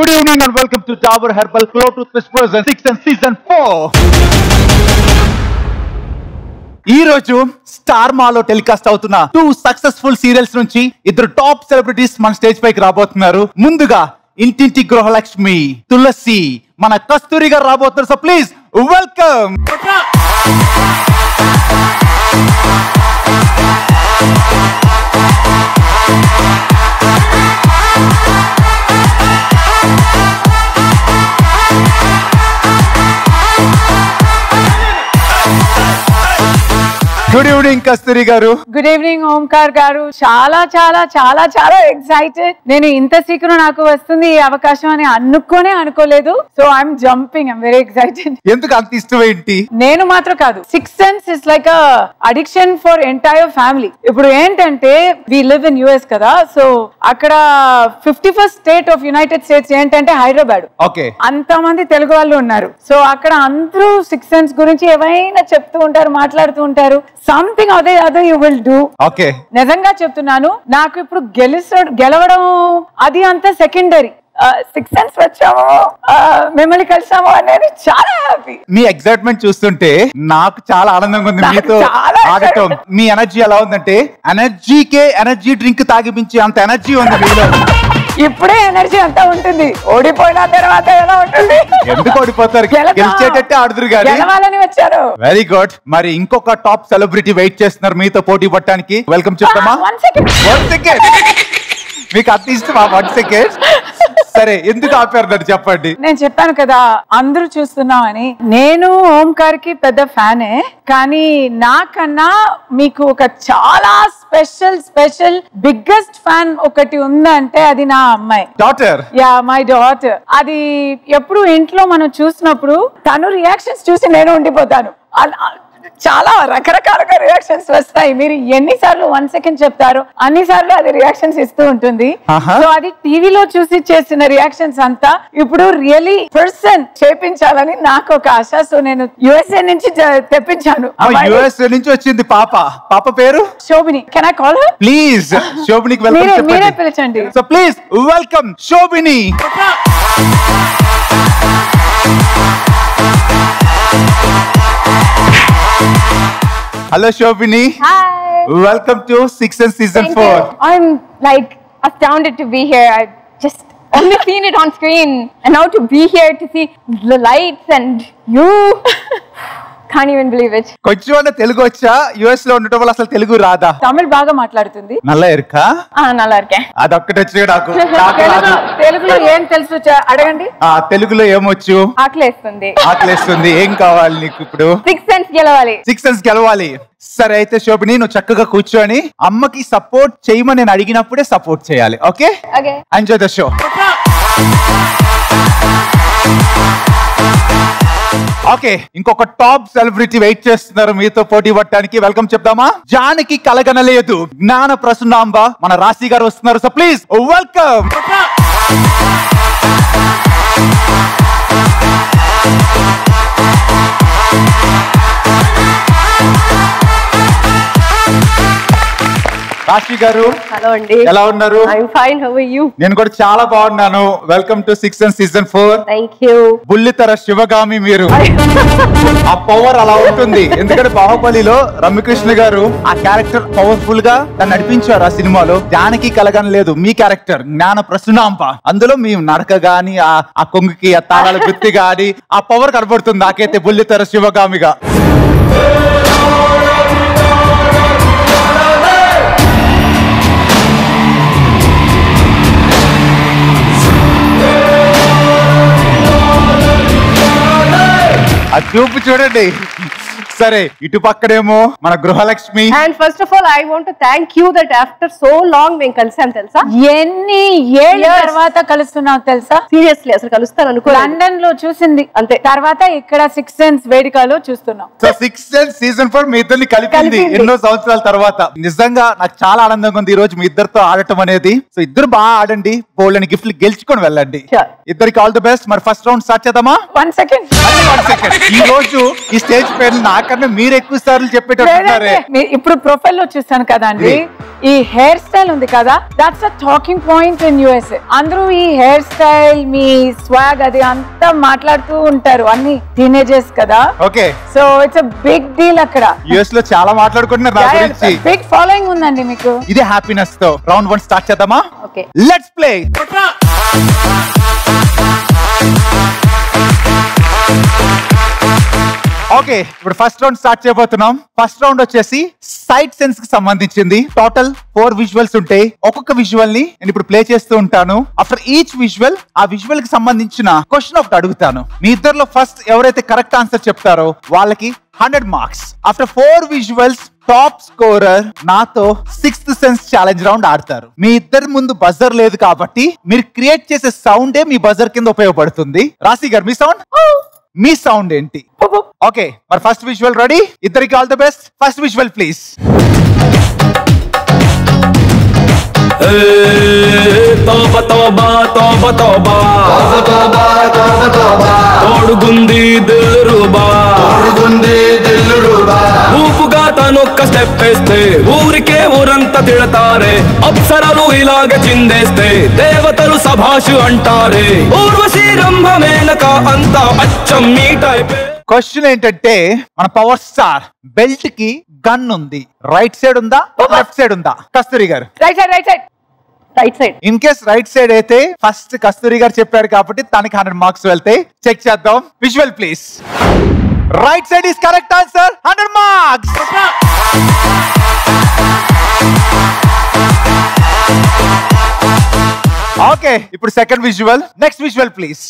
Good evening and welcome to Dabur Herbal Glow Toothpaste Presents 6 and Season 4. ఈ రోజు star మాలో telecast అవుతున్న two successful serials నుంచి ఇద్దరు టాప్ సెలబ్రిటీస్ మన స్టేజ్ పైకి రాబోతున్నారు ముందుగా ఇంటింటి గృహలక్ష్మి తులసి మన కస్తూరి గారు రాబోతున్నారు so please welcome good evening Kasturi garu good evening Omkar గారు చాలా చాలా చాలా చాలా ఎక్సైటెడ్ నేను ఇంత శీఘ్రం నాకు వస్తుంది ఈ అవకాశం అని అనుకోనే అనుకోలేదు so I'm jumping I'm very excited ఎందుకు అంత ఇష్టం ఏంటి నేను మాత్రం కాదు six sense is like uh addiction for entire family ఇప్పుడు ఏంటంటే వి లివ్ ఇన్ యుఎస్ కదా సో అక్కడ fifty first state of United States ఏంటంటే హైదరాబాద్ ఓకే అంతమంది తెలుగు వాళ్ళు ఉన్నారు సో అక్కడ అందరూ సిక్స్ సెన్స్ గురించి ఏమైనా చెప్తూ ఉంటారు మాట్లాడుతూ ఉంటారు సంథింగ్ అదే అదే యూ విల్ డూ ఓకే నిజంగా చెప్తున్నాను నాకు ఇప్పుడు గెలిచ గెలవడం అది అంత సెకండరీ సిక్స్ సెన్స్ వచ్చాము ఆ, మిమ్మల్ని కలిసాము అనేది చాలా హ్యాపీ మీ ఎక్సైట్మెంట్ చూస్తుంటే నాకు చాలా ఆనందంగా ఉంది నాకు మీతో చాలా ఆడటం excitement. మీ ఎనర్జీ ఎలా ఉందంటే ఎనర్జీకే ఎనర్జీ డ్రింక్ తాగిపించి అంత ఎనర్జీ ఉంది మీలో ఇప్పుడే ఎనర్జీ అంతా ఉంటుంది ఓడిపోయిన తర్వాత ఎలా ఉంటుంది ఎందుకు ఓడిపోతారు గెలదాం. గెలిచేటట్టే ఆడుదురు గాని గెలవాలని వచ్చారు వెరీ గుడ్ మరి ఇంకొక టాప్ సెలబ్రిటీ వెయిట్ చేస్తున్నారు మీతో పోటీ పట్టడానికి వెల్కమ్ చెప్తామా వన్ సెకండ్ వన్ సెకండ్ మీకు అంత ఇష్టమా వన్ సెకండ్ సరే ఎందుకు ఆపారు నన్ను చెప్పండి నేను చెప్పాను కదా అందరూ చూస్తున్నామని నేను ఓంకార్ కి పెద్ద ఫ్యానే కానీ నాకన్నా మీకు ఒక చాలా స్పెషల్ స్పెషల్ బిగ్గెస్ట్ ఫ్యాన్ ఒకటి ఉందంటే అది నా అమ్మాయి డాటర్ యా మై డాటర్ అది ఎప్పుడు ఇంట్లో మనం చూసినప్పుడు తను రియాక్షన్స్ చూసి నేను ఉండిపోతాను అలా- చాలా రకరకాలుగా రియాక్షన్స్ వస్తాయి మీరు ఎన్నిసార్లు వన్ సెకండ్ చెప్తారో అన్ని సార్లు అది రియాక్షన్స్ ఇస్తూ ఉంటుంది ఆహా. సో అది టీవీలో చూసి చేసిన రియాక్షన్స్ అంతా ఇప్పుడు రియలీ పర్సన్ చేపించాలని నాకు ఒక ఆశ సో నేను యుఎస్ఏ నుంచి జ- తెప్పించాను అమ్మాయిని. యుఎస్ నుంచి వచ్చింది పాప పాప పేరు Shobhini can I call her please శోభినికి వెల్కమ్ మీరే మీరే చెప్పండి పిలిచండి so please welcome Shobhini hello Shobhini Hi. Welcome to six and season Thank four you. I'm like astounded to be here. I've just only seen it on screen, and now to be here to see the lights and you. Can't even believe it. కొంచెం అన్న తెలుగు వచ్చా US లో ఉండటం వల్ల అసలు తెలుగు రాదా తమిళ్ బాగా మాట్లాడుతుంది నల్ల ఎరుకా Ah, nalla irukken. అదొక్కటి వచ్చి నాకు నాకు తెలుగు రాదు తెలుగులో ఏం తెలుసు చె- అడగండి ఆ తెలుగులో ఏమొచ్చు ఆకలేస్తుంది ఆకలేస్తుంది ఏం కావాలి నీకు ఇప్పుడు సిక్స్ సెన్స్ గెలవాలి సిక్స్ సెన్స్ గెలవాలి సరే అయితే శోభిని నువ్వు చక్కగా కూర్చొని అమ్మకి సపోర్ట్ చేయమని నేను అడిగినప్పుడే సపోర్ట్ చేయాలి okay okay enjoy the show okay ఇంకొక టాప్ సెలబ్రిటీ వెయిట్ చేస్తున్నారు మీతో పోటీ పట్టడానికి వెల్కమ్ చెప్దామా జానకి కలగనలేదు జ్ఞాన ప్రసన్నాంబ మన రాశి గారు వస్తున్నారు సో ప్లీజ్ వెల్కమ్ రాశి గారు హలో అండి ఎలా ఉన్నారు ఐఎమ్ ఫైన్ హౌ యూ నేను కూడా చాలా బాగున్నాను welcome to six and season four thank you బుల్లితెర శివగామి మీరు ఆ పవర్ అలా ఉంటుంది ఎందుకంటే బాహుబలిలో రమ్యకృష్ణ గారు ఆ క్యారెక్టర్ పవర్ఫుల్ గా తను నడిపించారు ఆ సినిమాలో జానకి కలగని లేదు మీ క్యారెక్టర్ జ్ఞాన ప్రసన్నాంప అందులో మీ నడక గాని ఆ ఆ కొంగుకి ఆ తాళాల గుత్తి గాని ఆ పవర్ కనబడుతుంది నాకైతే బుల్లితెర శివగామిగా ఆ చూపు చూడండి సరే ఇటు పక్కనేమో మన Gruhalakshmi and first of all I want thank you that after so long మేము కలిసాం తెలుసా ఎన్ని ఏళ్ళ Yes. తర్వాత కలుస్తున్నావు తెలుసా సీరియస్లీ అసలు కలుస్తాను అనుకో లండన్ లో చూసింది అంతే. తర్వాత ఇక్కడ సిక్స్ సెన్స్ వేదికలో చూస్తున్నాం so six and season four మీ ఇద్దరిని కలిపింది కలిపింది. ఎన్నో సంవత్సరాల తర్వాత నిజంగా నాకు చాలా ఆనందంగా ఉంది ఈ రోజు మీ ఇద్దరితో ఆడటం అనేది సో ఇద్దరు బాగా ఆడండి బోల్డ్ అని గిఫ్ట్లు గెలుచుకొని వెళ్ళండి Sure. ఇద్దరికి ఆల్ ది బెస్ట్ మరి ఫస్ట్ రౌండ్ స్టార్ట్ చేద్దామా వన్ సెకండ్ వన్ సెకండ్ ఈ రోజు ఈ స్టేజ్ పేరు నా నాకన్నా మీరు ఎక్కువ సార్లు చెప్పేటట్టున్నారే లేదంటే మీ- ఇప్పుడు ప్రొఫైల్ లో చూస్తాను కదండి ఇది. ఈ హెయిర్ స్టైల్ ఉంది కదా that's uh talking point in USA అందరూ ఈ హెయిర్ స్టైల్ మీ స్వాగ్ అది అంతా మాట్లాడుతూ ఉంటారు అన్ని టీనేజర్స్ కదా okay so it's a big deal అక్కడ యుఎస్ లో చాలా మాట్లాడుకుంటున్నారు నా గురించి బిగ్ ఫాలోయింగ్ ఉందండి మీకు ఇదే హ్యాపీనెస్ తో రౌండ్ వన్ స్టార్ట్ చేద్దామా ఓకే లెట్స్ ప్లే ఓకే ఇప్పుడు ఫస్ట్ రౌండ్ స్టార్ట్ చేయబోతున్నాం ఫస్ట్ రౌండ్ వచ్చేసి సైట్ సెన్స్ కి సంబంధించింది టోటల్ ఫోర్ విజువల్స్ ఉంటాయి ఒక్కొక్క విజువల్ ని నేను ఇప్పుడు ప్లే చేస్తూ ఉంటాను ఆఫ్టర్ ఈచ్ విజువల్ ఆ విజువల్ కి సంబంధించిన క్వశ్చన్ ఒకటి అడుగుతాను మీ ఇద్దరిలో ఫస్ట్ ఎవరైతే కరెక్ట్ ఆన్సర్ చెప్తారో వాళ్ళకి hundred marks after four visuals top scorer నాతో సిక్స్త్ సెన్స్ ఛాలెంజ్ రౌండ్ ఆడతారు మీ ఇద్దరి ముందు బజర్ లేదు కాబట్టి మీరు క్రియేట్ చేసే సౌండే మీ బజర్ కింద ఉపయోగపడుతుంది రాశి గారు మీ సౌండ్ మీ సౌండ్ ఏంటి ఓకే మరి ఫస్ట్ విజువల్ రెడీ ఇద్దరికి all the best first visual please తోబ తోబా తోబ తోబా తోడుగుంది దిల్రుబా ఊపుగా తనొక్క స్టెప్ వేస్తే ఊరికే ఊరంతా తిడతారే అప్సరలు ఇలాగ చిందేస్తే దేవతలు సభాషు అంటారే ఊర్వశీ రంభ మేనక అంతా అచ్చం మీ టైపే క్వశ్చన్ ఏంటంటే మన పవర్ స్టార్ బెల్ట్ కి గన్ ఉంది రైట్ సైడ్ ఉందా లెఫ్ట్ సైడ్ ఉందా Kasturi garu right side right side right side in case right side అయితే ఫస్ట్ కస్తూరి గారు చెప్పారు కాబట్టి తనకి హండ్రెడ్ మార్క్స్ వెళ్తాయి చెక్ చేద్దాం visual please right side is correct answer hundred marks okay ఇప్పుడు second visual next visual please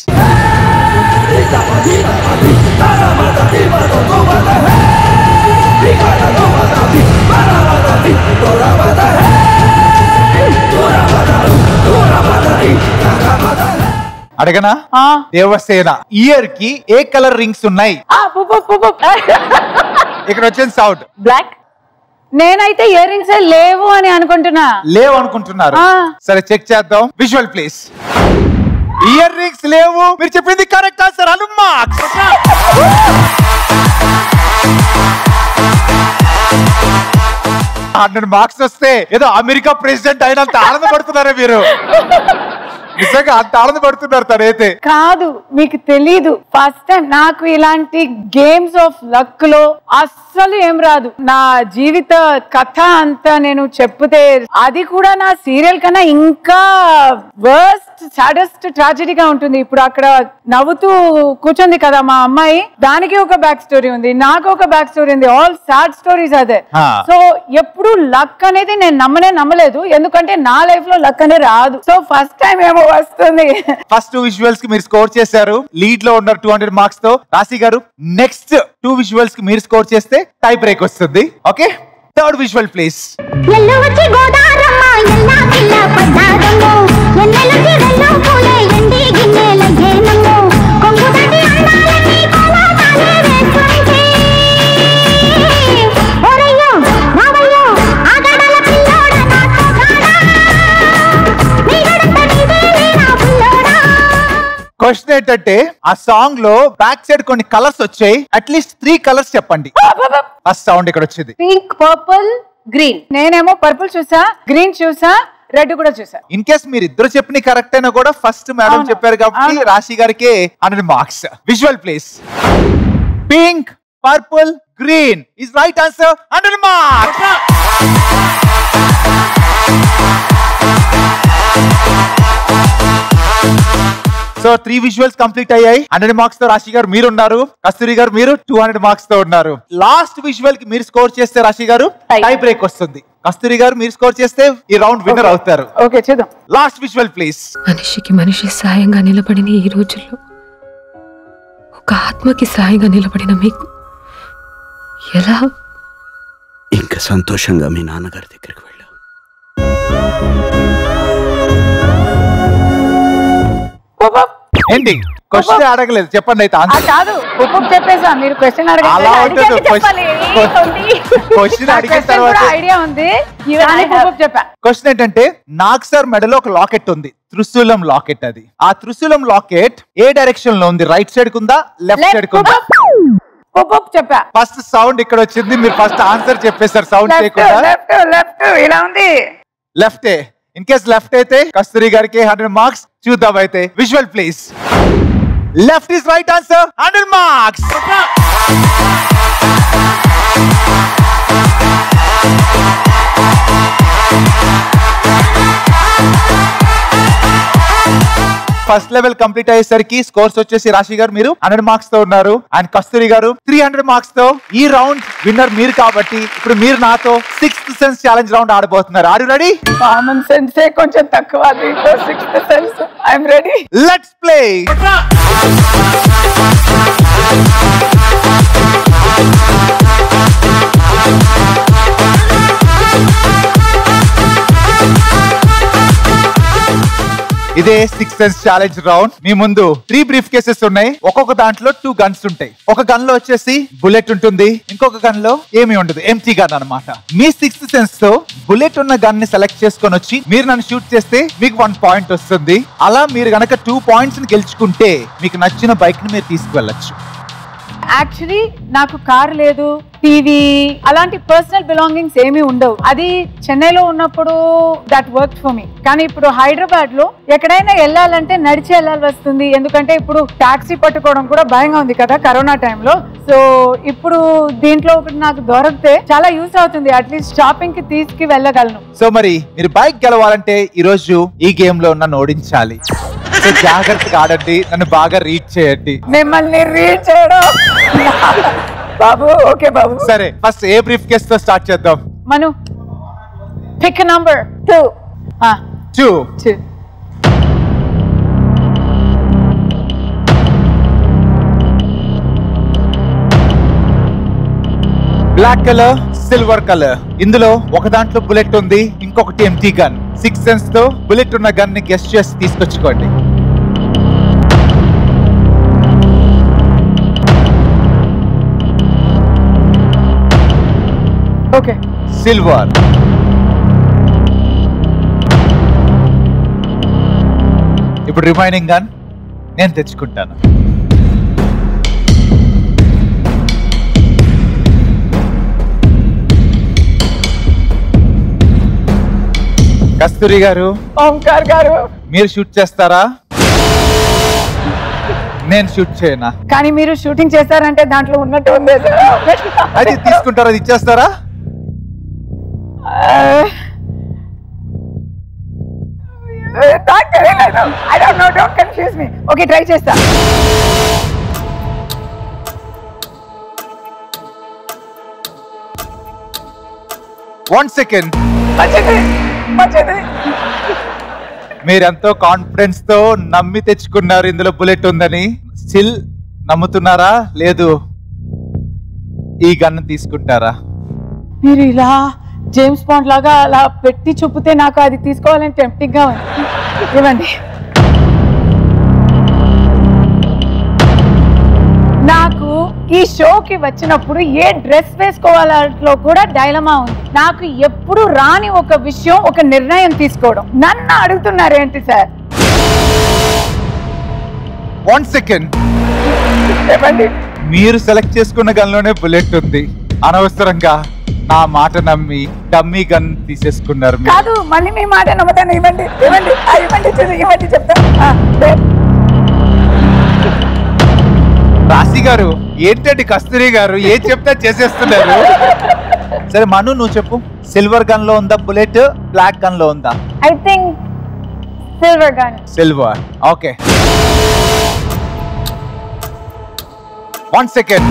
అడగనా ఆ. దేవసేన ఇయర్ కి ఏ కలర్ రింగ్స్ ఉన్నాయి ఆ, పు, పు, పు, పు. ఇక్కడ వచ్చిన సౌండ్ బ్లాక్ నేనైతే ఇయర్ రింగ్స్ లేవు అని అనుకుంటున్నా లేవు అనుకుంటున్నారు ఆ. సరే చెక్ చేద్దాం విజువల్ ప్లీజ్ ఇయర్ రింగ్స్ లేవు మీరు చెప్పింది correct answer Hanuma hundred marks వస్తే ఏదో అమెరికా ప్రెసిడెంట్ అయినంత ఆనందపడుతున్నారా మీరు నిజంగా అంత ఆనందపడుతున్నారు తనైతే కాదు మీకు తెలీదు ఫస్ట్ టైం నాకు ఇలాంటి గేమ్స్ ఆఫ్ లక్ లో అస్సలు ఏం రాదు నా జీవిత కథ అంతా నేను చెప్తే అది కూడా నా సీరియల్ కన్నా ఇంకా వర్స్ట్ సాడెస్ట్ ట్రాజడీగా ఉంటుంది ఇప్పుడు అక్కడ నవ్వుతూ కూర్చుంది కదా మా అమ్మాయి దానికి ఒక బ్యాక్ స్టోరీ ఉంది నాకు ఒక బ్యాక్ స్టోరీ ఉంది ఆల్ సాడ్ స్టోరీస్ అదే ఆ. సో ఎప్పుడు లక్ అనేది నేను నమ్మనే నమ్మలేదు ఎందుకంటే నా లైఫ్ లో లక్ అనేది రాదు సో ఫస్ట్ టైం ఏమో వస్తుంది ఫస్ట్ టూ విజువల్స్ కి మీరు స్కోర్ చేశారు లీడ్ లో ఉన్నారు టూ హండ్రెడ్ మార్క్స్ తో రాశి గారు నెక్స్ట్ టూ విజువల్స్ కి మీరు స్కోర్ చేస్తే టై బ్రేక్ వస్తుంది ఓకే థర్డ్ విజువల్ ప్లీజ్ ఎల్లు వచ్చి గోదారమ్మ ఎల్లా పిల్ల పడ్డాదమ్మో ఎన్నెలకి వెళ్ళం పూలే ఎండి గిన్నెల ఏనమ్మో కొంగు దాటి అందాలకి కోలాటాలే వేస్తుంటే ఓరయ్యో రావయ్యో ఆగడల పిల్లోడ నాతో గాడా నీ గడంత నీదేలే నా పిల్లోడా క్వశ్చన్ ఏంటంటే ఆ సాంగ్ లో బ్యాక్ సైడ్ కొన్ని కలర్స్ వచ్చాయి అట్లీస్ట్ త్రీ కలర్స్ చెప్పండి ఫస్ట్ సౌండ్ ఇక్కడ వచ్చింది పింక్ పర్పుల్ గ్రీన్ నేనేమో పర్పుల్ చూసా గ్రీన్ చూసా రెడ్ కూడా చూసా ఇన్ కేస్ మీరు ఇద్దరు చెప్పిన కరెక్ట్ అయినా కూడా ఫస్ట్ మేడం అవును. చెప్పారు కాబట్టి అవును. రాశి గారికి hundred marks visual please pink purple green is right answer hundred marks so three visuals complete అయ్యాయి హండ్రెడ్ మార్క్స్ తో రాశి గారు మీరు ఉన్నారు కస్తూరి గారు మీరు టూ హండ్రెడ్ మార్క్స్ తో ఉన్నారు లాస్ట్ విజువల్ కి మీరు స్కోర్ చేస్తే రాశి గారు Tie. టై బ్రేక్ వస్తుంది కస్తూరి గారు మీరు స్కోర్ చేస్తే ఈ రౌండ్ విన్నర్ అవుతారు ఓకే చూద్దాం లాస్ట్ విజువల్ ప్లీజ్ మనిషికి మనిషి సాయంగా నిలబడిన ఈ రోజుల్లో ఒక ఆత్మకి సాయంగా నిలబడిన మీకు ఎలా ఇంకా సంతోషంగా మీ నాన్నగారి దగ్గరికి వెళ్ళావు ఏంటి క్వశ్చన్ అడగలేదు చెప్పండి అయితే ఆ ఆన్సర్ కాదు ఉప్పు చెప్పేసా మీరు క్వశ్చన్ అలా అడగండి ఉంటుంది చెప్పాలి క్వశ్చన్ అడిగిన క్వశ్చన్ తర్వాత కూడా ఐడియా ఉంది కానీ ఉప్పు చెప్పా క్వశ్చన్ ఏంటంటే నాగ్ సార్ మెడలో ఒక లాకెట్ ఉంది త్రిశూలం లాకెట్ అది ఆ త్రిశూలం లాకెట్ ఏ డైరెక్షన్ లో ఉంది రైట్ సైడ్ కుందా లెఫ్ట్ సైడ్ కుందా పొప్ చెప్పా ఫస్ట్ సౌండ్ ఇక్కడ వచ్చింది మీరు ఫస్ట్ ఆన్సర్ చెప్పేశారు సౌండ్ లెఫ్ట్ చేయకుండా లెఫ్ట్ లెఫ్ట్ ఇలా ఉంది లెఫ్ట్ ఇన్ కేస్ లెఫ్ట్ అయితే కస్తూరి గారికి హండ్రెడ్ మార్క్స్ చూద్దాం అయితే visual please left is right answer hundred marks first level complete అయ్యేసరికి స్కోర్స్ వచ్చేసి రాశి గారు మీరు హండ్రెడ్ మార్క్స్ తో ఉన్నారు అండ్ కస్తూరి గారు త్రీ హండ్రెడ్ మార్క్స్ తో ఈ రౌండ్ విన్నర్ మీరు కాబట్టి ఇప్పుడు మీరు నాతో సిక్స్త్ సెన్స్ ఛాలెంజ్ రౌండ్ ఆడబోతున్నారు ఆర్ రెడీ కామన్ సెన్సే కొంచెం తక్కువ దీంట్లో sixth sense I'm ready let's play ఇదే సిక్స్ సెన్స్ ఛాలెంజ్ రౌండ్ మీ ముందు త్రీ బ్రీఫ్ కేసెస్ ఉన్నాయి ఒక్కొక్క దాంట్లో టూ గన్స్ ఉంటాయి ఒక గన్ లో వచ్చేసి బుల్లెట్ ఉంటుంది ఇంకొక గన్ లో ఏమీ ఉండదు ఎంటీ గన్ అన్నమాట మీ సిక్స్త్ సెన్స్ తో బుల్లెట్ ఉన్న గన్ ని సెలెక్ట్ చేసుకొని వచ్చి మీరు నన్ను షూట్ చేస్తే మీకు వన్ పాయింట్ వస్తుంది అలా మీరు గనక టూ పాయింట్స్ ని గెలుచుకుంటే మీకు నచ్చిన బైక్ ని మీరు తీసుకువెళ్ళచ్చు యాక్చువల్లీ నాకు కార్ లేదు టీవీ అలాంటి పర్సనల్ బిలాంగింగ్స్ ఏమీ ఉండవు అది చెన్నైలో ఉన్నప్పుడు దట్ వర్క్ ఫర్ మీ కానీ ఇప్పుడు హైదరాబాద్ లో ఎక్కడైనా వెళ్ళాలంటే నడిచి వెళ్ళాల్సి వస్తుంది ఎందుకంటే ఇప్పుడు టాక్సీ పట్టుకోవడం కూడా భయంగా ఉంది కదా కరోనా టైంలో సో ఇప్పుడు దీంట్లో ఒకటి నాకు దొరికితే చాలా యూస్ అవుతుంది అట్లీస్ట్ షాపింగ్ కి తీసుకు వెళ్ళగలను సో మరి మీరు బైక్ గెలవాలంటే ఈ రోజు ఈ గేమ్ లో నన్ను ఓడించాలి సో జాగ్రత్తగా ఆడండి నన్ను బాగా రీడ్ చేయండి మిమ్మల్ని రీడ్ చేయడం బాబు ఓకే బాబు సరే ఫస్ట్ ఏ బ్రీఫ్ కేస్ తో స్టార్ట్ చేద్దాం మను pick number two two two black colour silver colour ఇందులో ఒక దాంట్లో బుల్లెట్ ఉంది ఇంకొకటి ఎంటీ గన్ సిక్స్ సెన్స్ తో బుల్లెట్ ఉన్న గన్ ని గెస్ట్ చేసి తీసుకొచ్చుకోండి ఓకే సిల్వర్ ఇప్పుడు రిమైనింగ్ గన్ నేను తెచ్చుకుంటాను కస్తూరి గారు ఓంకార్ గారు మీరు షూట్ చేస్తారా నేను షూట్ చేయనా కానీ మీరు షూటింగ్ చేస్తారంటే దాంట్లో ఉన్నట్టు ఉంది అది తీసుకుంటారా అది ఇచ్చేస్తారా I don't know don't confuse me okay try చేస్తా వన్ సెకండ్ మంచిది మంచిది మీరెంతో కాన్ఫిడెన్స్ తో నమ్మి తెచ్చుకున్నారు ఇందులో బుల్లెట్ ఉందని స్టిల్ నమ్ముతున్నారా లేదు ఈ గన్ తీసుకుంటారా మీరు ఇలా జేమ్స్ బాండ్ లాగా అలా పెట్టి చూపితే నాకు అది తీసుకోవాలని టెంప్టింగ్ గా ఉంది ఇవ్వండి నాకు ఈ షోకి వచ్చినప్పుడు ఏ డ్రెస్ వేసుకోవాలో కూడా డైలమా ఉంది నాకు ఎప్పుడు రాని ఒక విషయం ఒక నిర్ణయం తీసుకోవడం నన్ను అడుగుతున్నారు ఏంటి సార్ వన్ సెకండ్ చెప్పండి మీరు సెలెక్ట్ చేసుకున్న గన్లోనే బుల్లెట్ ఉంది అనవసరంగా నా మాట నమ్మి డమ్మీ గన్ తీసేసుకున్నారు మీరు. కాదు మళ్ళీ మీ మాట నమ్మతాను ఇవ్వండి ఇవ్వండి ఆ, ఇవ్వండి చూసి ఇవ్వండి చెప్తా ఆ, రే- రాశి గారు ఏంటండి కస్తూరి గారు ఏం చెప్తా చేసేస్తున్నారు సరే మను నువ్వు చెప్పు సిల్వర్ గన్ లో ఉందా బుల్లెట్ బ్లాక్ గన్ లో ఉందా I think silver gun. Silver okay one second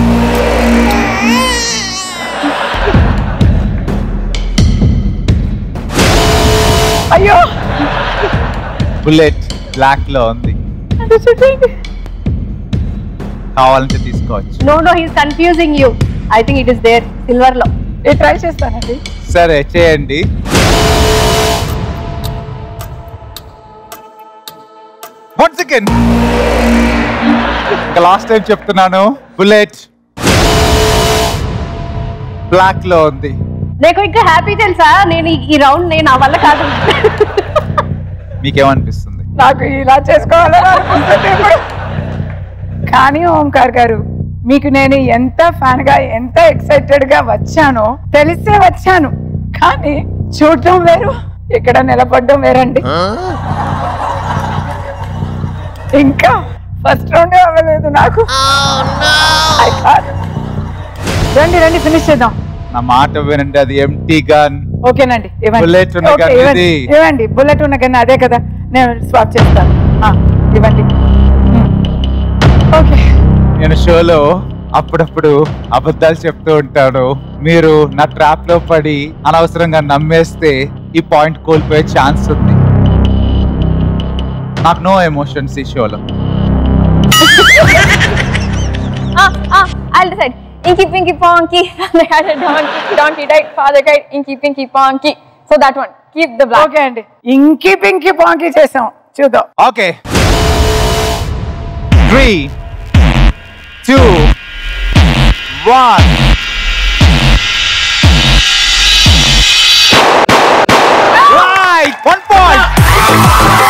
అయ్యో బుల్లెట్ బ్లాక్ లో ఉంది అది చూడండి కావాలంటే తీసుకోవచ్చు No, no, he's confusing you. I think it is there, silver లో. నేను ట్రై చేస్తానండి సరే చేయండి వన్ సెకండ్ ఇంకా లాస్ట్ టైం చెప్తున్నాను బుల్లెట్ బ్లాక్ లో ఉంది నీకు ఇంకా హ్యాపీ తెలుసా నేను ఈ- ఈ రౌండ్ నేను నా వల్ల కాదు మీకేమనిపిస్తుంది నాకు ఇలా చేసుకోవాలని అనిపిస్తుంది ఇప్పుడు కానీ ఓంకార్ గారు మీకు నేను ఎంత ఫ్యాన్ గా ఎంత ఎక్సైటెడ్ గా వచ్చానో తెలిసే వచ్చాను కానీ చూడటం వేరు ఇక్కడ నిలబడడం వేరండి ఇంకా ఫస్ట్ రౌండ్ అవ్వలేదు నాకు I can't. రండి రండి ఫినిష్ చేద్దాం నా మాట వినండి అది ఎంటీ గన్ ఓకేనండి ఇవ్వండి Bullet ఉన్న ఓకే, gun ఇవ్వండి. ఇది. ఇవ్వండి బుల్లెట్ ఉన్న కన్నా అదే కదా నేను స్వాప్ చేస్తాను ఆ, ఇవ్వండి ఉమ్. ఓకే నేను షోలో అప్పుడప్పుడు అబద్ధాలు చెప్తూ ఉంటాను మీరు నా ట్రాప్ లో పడి అనవసరంగా నమ్మేస్తే ఈ పాయింట్ కోల్పోయే ఛాన్స్ ఉంది నాకు నో ఎమోషన్స్ ఈ షోలో Ah, ah, I'll decide. Inky Pinky Ponky, they had a donkey, donkey died, father died, Inky Pinky Ponky. So that one, keep the black. Okay అండి ఇంకి పింకి పాంకి చేసాం చూద్దాం okay three two one right one point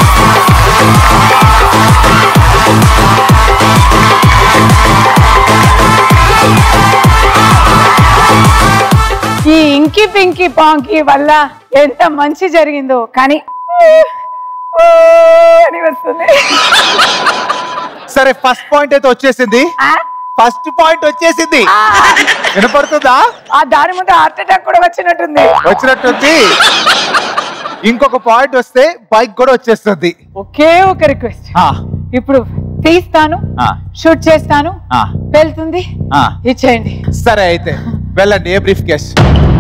ఈ ఇంకి పింకి పాంకి వల్ల ఎంత మంచి జరిగిందో కానీ ఊ అని వస్తుంది సరే ఫస్ట్ పాయింట్ అయితే వచ్చేసింది ఆ? ఫస్ట్ పాయింట్ వచ్చేసింది ఆ, వినపడుతుందా ఆ దాని ముందు హార్ట్ అటాక్ కూడా వచ్చినట్టుంది వచ్చినట్టుంది ఇంకొక పాయింట్ వస్తే బైక్ కూడా వచ్చేస్తుంది ఒకే ఒక రిక్వెస్ట్ ఆ, ఇప్పుడు తీస్తాను ఆ, షూట్ చేస్తాను ఆ, వెళ్తుంది ఆ. ఇచ్చేయండి సరే అయితే వెళ్ళండి ఏ బ్రీఫ్ కేస్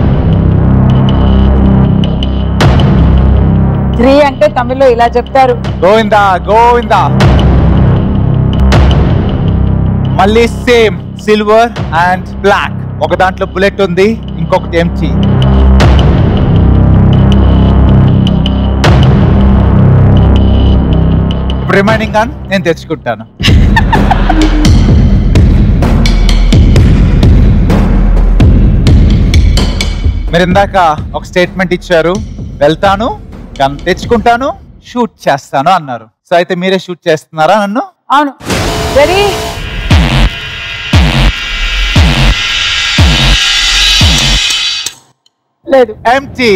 త్రీ అంటే తమిళ్లో ఇలా చెప్తారు గోవిందా గోవిందా మళ్ళీ సేమ్ సిల్వర్ అండ్ బ్లాక్ ఒక దాంట్లో బుల్లెట్ ఉంది ఇంకొకటి ఎంచి ఇప్పుడు రిమైనింగ్ గన్ నేను తెచ్చుకుంటాను మీరు ఇందాక ఒక స్టేట్మెంట్ ఇచ్చారు వెళ్తాను గన్ తెచ్చుకుంటాను షూట్ చేస్తాను అన్నారు సో అయితే మీరే షూట్ చేస్తున్నారా నన్ను అవును రెడీ లేదు ఎంటీ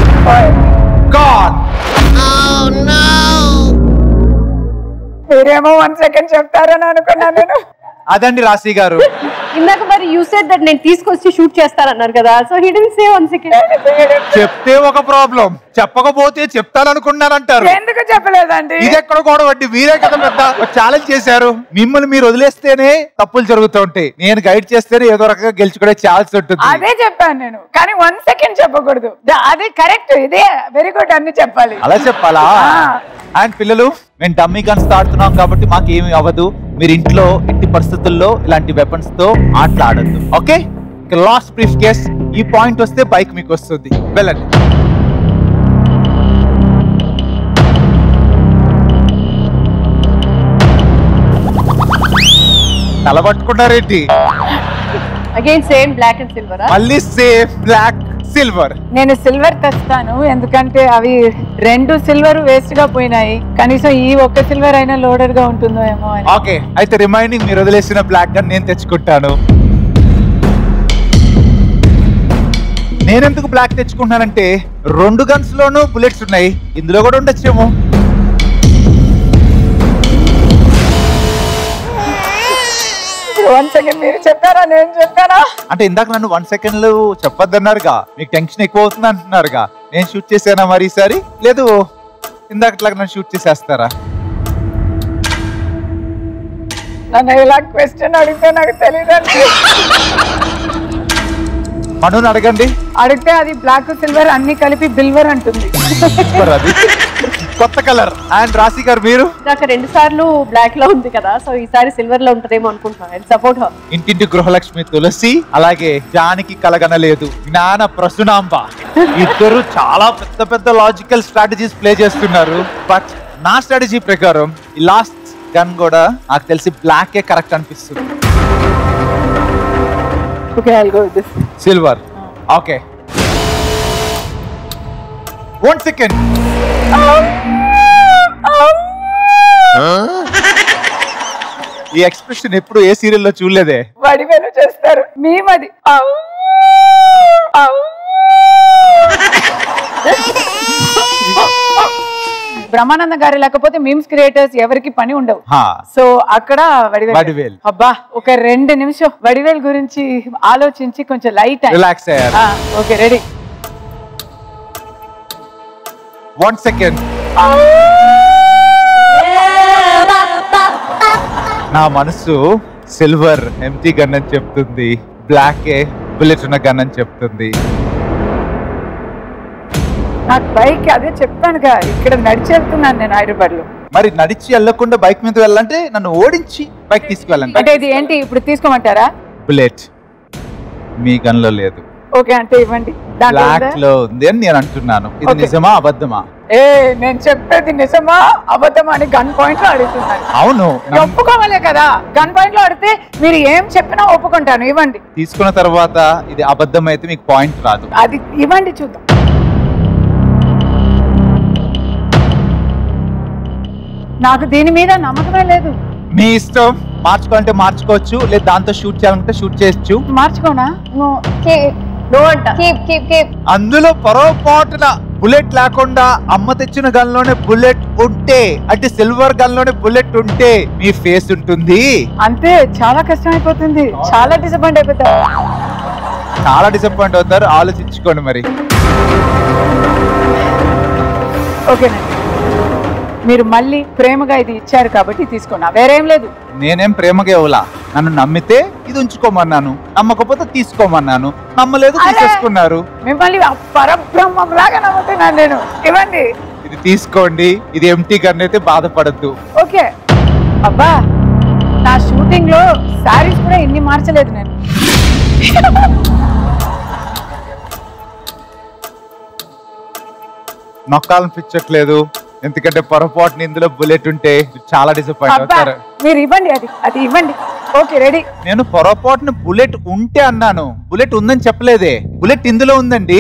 గాన్ మీరేమో వన్ సెకండ్ చెప్తారని అనుకున్నా నేను అదండి రాశి గారు ఇందాక మరి యూ సెడ్ దట్ నేను తీసుకొచ్చి షూట్ చేస్తానన్నారు కదా so he didn't say one second చెప్తే ఒక ప్రాబ్లం చెప్పకపోతే చెప్తాననుకున్నారంటారు ఎందుకు చెప్పలేదండి ఇది ఎక్కడ గొడవ అండి మీరే కదా పెద్ద ఛాలెంజ్ చేశారు మిమ్మల్ని మీరు వదిలేస్తేనే తప్పులు జరుగుతూ ఉంటాయి నేను గైడ్ చేస్తేనే ఏదో రకంగా గెలుచుకునే ఛాన్స్ ఉంటుంది అదే చెప్పాను నేను కానీ వన్ సెకండ్ చెప్పకూడదు ద- అది కరెక్ట్ ఇదే వెరీ గుడ్ అన్ని చెప్పాలి అలా చెప్పాలా ఆ. అండ్ పిల్లలు మేము డమ్మీ గన్స్ ఆడుతున్నాం కాబట్టి మాకు ఏమి అవ్వదు మీరు ఇంట్లో ఎట్టి పరిస్థితుల్లో ఇలాంటి వెపన్స్ తో ఆటలాడద్దు ఓకే లాస్ట్ బ్రీఫ్ కేస్ ఈ పాయింట్ వస్తే బైక్ మీకు వస్తుంది వెళ్ళండి తలబట్టుకున్నారేంటి again same black and silver మళ్ళీ సేఫ్ బ్లాక్ సిల్వర్ నేను సిల్వర్ తెస్తాను ఎందుకంటే అవి రెండు సిల్వర్ వేస్ట్ గా పోయినాయి కనీసం ఈ ఒక్క సిల్వర్ అయినా లోడర్ గా ఉంటుందో ఏమో అని ఓకే అయితే రిమైనింగ్ మీరు వదిలేసిన బ్లాక్ గన్ నేను తెచ్చుకుంటాను నేనెందుకు బ్లాక్ తెచ్చుకుంటున్నానంటే రెండు గన్స్ లోనూ బుల్లెట్స్ ఉన్నాయి ఇందులో కూడా ఉండొచ్చేమో వన్ సెకండ్ మీరు చెప్పారా నేను చెప్పానా అంటే ఇందాక నన్ను వన్ సెకండ్లు చెప్పొద్దన్నారుగా మీకు టెన్షన్ ఎక్కువ అవుతుంది అంటున్నారుగా నేను షూట్ చేశానా మరి ఈసారి లేదు ఇందాకట్లాగా నన్ను షూట్ చేసేస్తారా నన్ను ఇలా క్వశ్చన్ అడిగితే నాకు తెలియదండి మనుని అడగండి అడిగితే అది బ్లాక్ సిల్వర్ అన్ని కలిపి బిల్వర్ అంటుంది మరి అది కొత్త కలర్ అండ్ రాశి గారు మీరు నాకు రెండు సార్లు బ్లాక్ లో ఉంది కదా సో ఈసారి సిల్వర్ లో ఉంటదేమో అనుకుంటున్నాను అండ్ సపోర్ట్ హర్ ఇంటింటి గృహలక్ష్మి తులసి అలాగే జానికి కలగనలేదు జ్ఞాన ప్రసునాంబ ఇద్దరు చాలా పెద్ద పెద్ద లాజికల్ స్ట్రాటజీస్ ప్లే చేస్తున్నారు బట్ నా స్ట్రాటజీ ప్రకారం ఈ లాస్ట్ గన్ కూడా నాకు తెలిసి బ్లాక్ ఏ కరెక్ట్ అనిపిస్తుంది okay I go this silver okay one second ఈ ఎక్స్ప్రెషన్ ఎప్పుడు ఏ సీరియల్లో చూడలేదే వడివేలు చేస్తారు మేమది ఔ! ఔ! బ్రహ్మానందం గారు లేకపోతే మీమ్స్ క్రియేటర్స్ ఎవరికి పని ఉండవు హా. సో అక్కడ వడివేలు వడివేలు. అబ్బా ఒక రెండు నిమిషం వడివేలు గురించి ఆలోచించి కొంచెం లైట్ రిలాక్స్ అయ్యారు ఓకే రెడీ వన్ సెకండ్ నా మనసు సిల్వర్ ఎంటీ గన్ అని చెప్తుంది బ్లాక్ ఏ బుల్లెట్ ఉన్న గన్ అని చెప్తుంది నాకు బైక్ అదే చెప్పానుగా ఇక్కడ నడిచి వెళ్తున్నాను నేను హైదరాబాద్ లో మరి నడిచి వెళ్ళకుండా బైక్ మీద వెళ్ళాలంటే నన్ను ఓడించి బైక్ తీసుకువెళ్ళండి అంటే ఇది ఏంటి ఇప్పుడు తీసుకోమంటారా బుల్లెట్ మీ గన్ లో లేదు ఓకే అంటే ఇవ్వండి దాంట్లో బ్లాక్ ఉందా? లో ఉంది అని నేను అంటున్నాను ఇది Okay. నిజమా అబద్ధమా ఏ నేను చెప్పేది నిజమా అబద్ధమా అని గన్ పాయింట్ లో అడుగుతున్నాను అవును నమ్- ఒప్పుకోవాలే కదా గన్ పాయింట్ లో అడిగితే మీరు ఏం చెప్పినా ఒప్పుకుంటాను ఇవ్వండి తీసుకున్న తర్వాత ఇది అబద్ధం అయితే మీకు పాయింట్ రాదు అది ఇవ్వండి చూద్దాం నాకు దీని మీద నమ్మకమే లేదు మీ ఇష్టం మార్చుకోవాలంటే మార్చుకోవచ్చు లేదా దాంతో షూట్ చేయాలంటే షూట్ చేయొచ్చు మార్చుకోనా No, keep, don't. Keep, keep, keep. అందులో పొరపాటున బుల్లెట్ లేకుండా అమ్మ తెచ్చిన గన్ లోనే బుల్లెట్ ఉంటే అంటే సిల్వర్ గన్ లోనే బుల్లెట్ ఉంటే మీ ఫేస్ ఉంటుంది అంతే చాలా కష్టం అయిపోతుంది చాలా డిసప్పాయింట్ అయిపోతారు చాలా డిసప్పాయింట్ అవుతారు ఆలోచించుకోండి మరి ఓకేనండి మీరు మళ్ళీ ప్రేమగా ఇది ఇచ్చారు కాబట్టి తీసుకున్నా వేరేం లేదు నేనేం ప్రేమగా ఇవ్వలా నన్ను నమ్మితే ఇది ఉంచుకోమన్నాను నమ్మకపోతే తీసుకోమన్నాను నమ్మలేదు అరే! తీసేసుకున్నారు మిమ్మల్ని ఆ పరబ్రహ్మం లాగా నమ్ముతున్నాను నేను ఇవ్వండి ఇది తీసుకోండి ఇది ఎంటీ గన్ అయితే బాధపడద్దు ఓకే అబ్బా నా షూటింగ్ లో శారీస్ కూడా ఇన్ని మార్చలేదు నేను నొక్కాలనిపించట్లేదు ఎందుకంటే పొరపాటున ఇందులో బుల్లెట్ ఉంటే చాలా డిసప్పాయింట్ అబ్బా అవుతారు మీరు ఇవ్వండి అది అది ఇవ్వండి ఓకే రెడీ నేను పొరపాటున బుల్లెట్ ఉంటే అన్నాను బుల్లెట్ ఉందని చెప్పలేదే బుల్లెట్ ఇందులో ఉందండి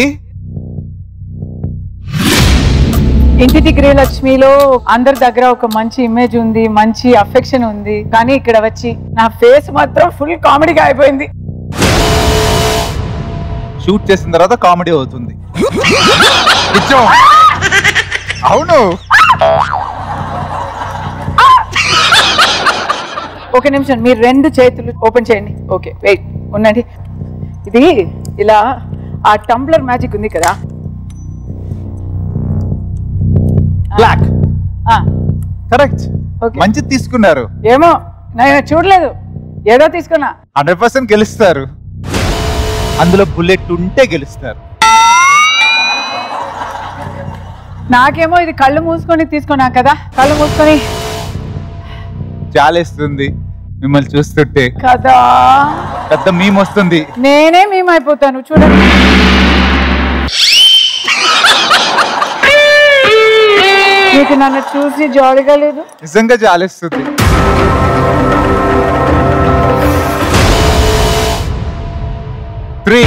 ఇంటిటి గృహలక్ష్మిలో అందరి దగ్గర ఒక మంచి ఇమేజ్ ఉంది మంచి అఫెక్షన్ ఉంది కానీ ఇక్కడ వచ్చి నా ఫేస్ మాత్రం ఫుల్ కామెడీగా అయిపోయింది షూట్ చేసిన తర్వాత కామెడీ అవుతుంది నిజం. అవును ఒక నిమిషం మీరు రెండు చేతులు ఓపెన్ చేయండి ఓకే వెయిట్ ఉండండి ఇది ఇలా ఆ టంబ్లర్ మ్యాజిక్ ఉంది కదా బ్లాక్ ఆ, కరెక్ట్ Okay. మంచిది తీసుకున్నారు ఏమో నేను చూడలేదు ఏదో తీసుకున్నా హండ్రెడ్ పర్సెంట్ గెలుస్తారు అందులో బుల్లెట్ ఉంటే గెలుస్తారు నాకేమో ఇది కళ్ళు మూసుకొని తీసుకున్నా కదా కళ్ళు మూసుకొని జాలేస్తుంది మిమ్మల్ని చూస్తుంటే కదా పెద్ద మీమ్ వస్తుంది నేనే మేమైపోతాను చూడండి మీకు నన్ను చూసి జాలిగా లేదు నిజంగా జాలేస్తుంది త్రీ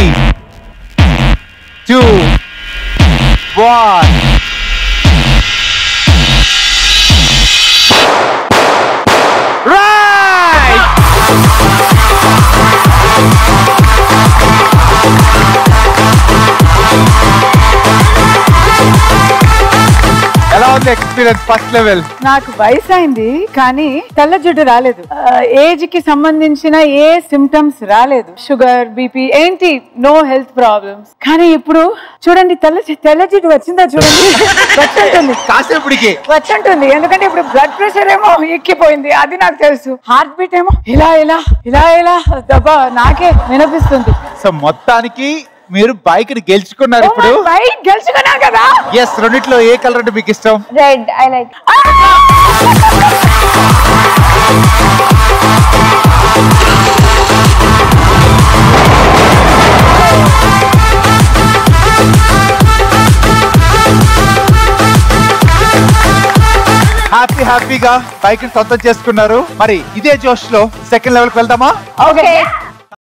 టూ వన్ రైట్ ఎలా ఉంది ఎక్స్పీరియన్స్ ఫస్ట్ లెవెల్ నాకు వయసు అయింది కానీ తెల్ల జుట్టు రాలేదు ఏజ్ కి సంబంధించిన ఏ సిమ్టమ్స్ రాలేదు షుగర్ బీపీ ఏంటి నో హెల్త్ ప్రాబ్లమ్స్ కానీ ఇప్పుడు చూడండి తెల్ల జు- తెల్ల జుట్టు వచ్చిందా చూడండి వచ్చుంటుంది కాసేపటికి వచ్చుంటుంది ఎందుకంటే ఇప్పుడు బ్లడ్ ప్రెషర్ ఏమో ఎక్కిపోయింది అది నాకు తెలుసు హార్ట్ బీట్ ఏమో ఇలా ఇలా ఇలా ఇలా దెబ్బ నాకే వినిపిస్తుంది సో మొత్తానికి మీరు బైక్ ని గెలుచుకున్నారు ఇప్పుడు బైక్ గెలుచుకున్నా కదా ఎస్ రెండిట్లో ఏ కలర్ అంటే మీకు ఇష్టం Red, I like. హ్యాపీ హ్యాపీగా బైక్ ని సొంతం చేసుకున్నారు మరి ఇదే జోష్ లో సెకండ్ లెవెల్ కి వెళ్దామా ఓకే